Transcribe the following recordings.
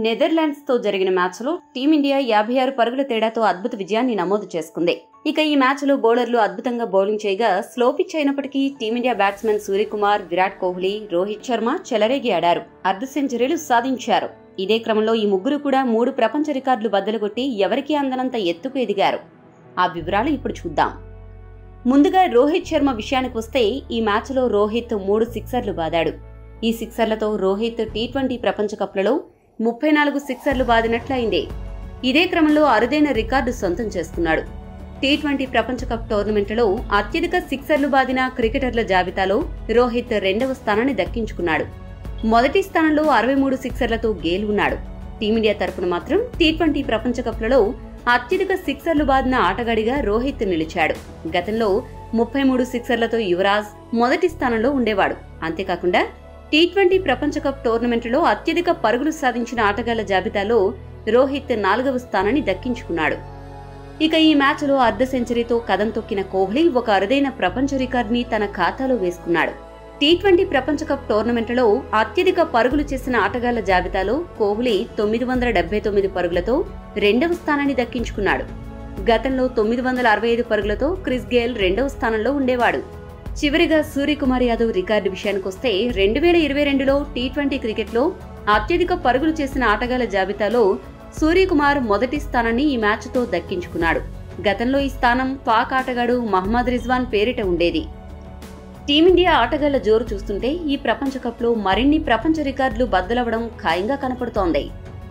Netherlands తో జరిగిన మ్యాచ్లో టీమిండియా యాభై ఆరు పరుగుల తేడాతో అద్భుత విజయాన్ని నమోదు చేసుకుంది ఇక ఈ మ్యాచ్లో బౌలర్లు అద్భుతంగా బౌలింగ్ చేయగా స్లో పిచ్ అయినప్పటికీ టీమిండియా బ్యాట్స్మెన్ సూర్యకుమార్ విరాట్ కోహ్లీ రోహిత్ శర్మ చెలరేగి ఆడారు అర్ధ సెంచరీలు సాధించారు ఇదే క్రమంలో ఈ ముగ్గురు కూడా మూడు ప్రపంచ రికార్డులు బద్దలుగొట్టి ఎవరికీ అందనంత ఎత్తుకు ఎదిగారు ఆ వివరాలు ఇప్పుడు చూద్దాం ముందుగా రోహిత్ శర్మ విషయానికి వస్తే ఈ మ్యాచ్లో రోహిత్ మూడు సిక్సర్లు బాదాడు ఈ సిక్సర్లతో రోహిత్ టీ ట్వంటీ ప్రపంచ కప్లలో ముప్పై నాలుగు సిక్సర్లు బాదినట్లయింది ఇదే క్రమంలో అరుదైన రికార్డు సొంతం చేసుకున్నాడు టీ ట్వంటీ ప్రపంచ కప్ టోర్నమెంట్లో అత్యధిక సిక్సర్లు బాదిన క్రికెటర్ల జాబితాలో రోహిత్ రెండవ స్థానాన్ని దక్కించుకున్నాడు మొదటి స్థానంలో అరవై మూడు సిక్సర్లతో గేల్ ఉన్నాడు టీమిండియా తరపున మాత్రం టీ ట్వంటీ ప్రపంచ కప్లలో అత్యధిక సిక్సర్లు బాదిన ఆటగాడిగా రోహిత్ నిలిచాడు గతంలో ముప్పై మూడు సిక్సర్లతో యువరాజ్ మొదటి స్థానంలో ఉండేవాడు అంతేకాకుండా టీ ట్వంటీ ప్రపంచ కప్ టోర్నమెంట్లో అత్యధిక పరుగులు సాధించిన ఆటగాళ్ల జాబితాలో రోహిత్ నాలుగవ స్థానాన్ని దక్కించుకున్నాడు ఇక ఈ మ్యాచ్లో అర్ధ సెంచరీతో కదం తొక్కిన కోహ్లీ ఒక అరుదైన ప్రపంచ రికార్డుని తన ఖాతాలో వేసుకున్నాడు టీ ట్వంటీ ప్రపంచ కప్ టోర్నమెంట్లో అత్యధిక పరుగులు చేసిన ఆటగాళ్ల జాబితాలో కోహ్లీ తొమ్మిది వందల డెబ్బై తొమ్మిది పరుగులతో రెండవ స్థానాన్ని దక్కించుకున్నాడు గతంలో తొమ్మిది వందల అరవై ఐదు పరుగులతో క్రిస్ గేల్ రెండవ స్థానంలో ఉండేవాడు చివరిగా సూర్యకుమార్ యాదవ్ రికార్డు విషయానికొస్తే రెండు వేల ఇరవై రెండులో టీ ట్వంటీ క్రికెట్లో అత్యధిక పరుగులు చేసిన ఆటగాళ్ల జాబితాలో సూర్యకుమార్ మొదటి స్థానాన్ని ఈ మ్యాచ్తో దక్కించుకున్నాడు గతంలో ఈ స్థానం పాక్ ఆటగాడు మహమ్మద్ రిజ్వాన్ పేరిట ఉండేది టీమిండియా ఆటగాళ్ల జోరు చూస్తుంటే ఈ ప్రపంచ కప్లో మరిన్ని ప్రపంచ రికార్డులు బద్దలవడం ఖాయంగా కనపడుతోంది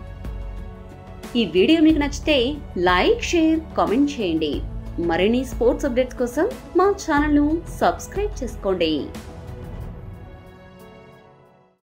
ఈ వీడియో మీకు నచ్చితే లైక్ షేర్ కామెంట్ చేయండి మరిన్ని స్పోర్ట్స్ అప్డేట్స్ కోసం మా ఛానల్ను సబ్స్క్రైబ్ చేసుకోండి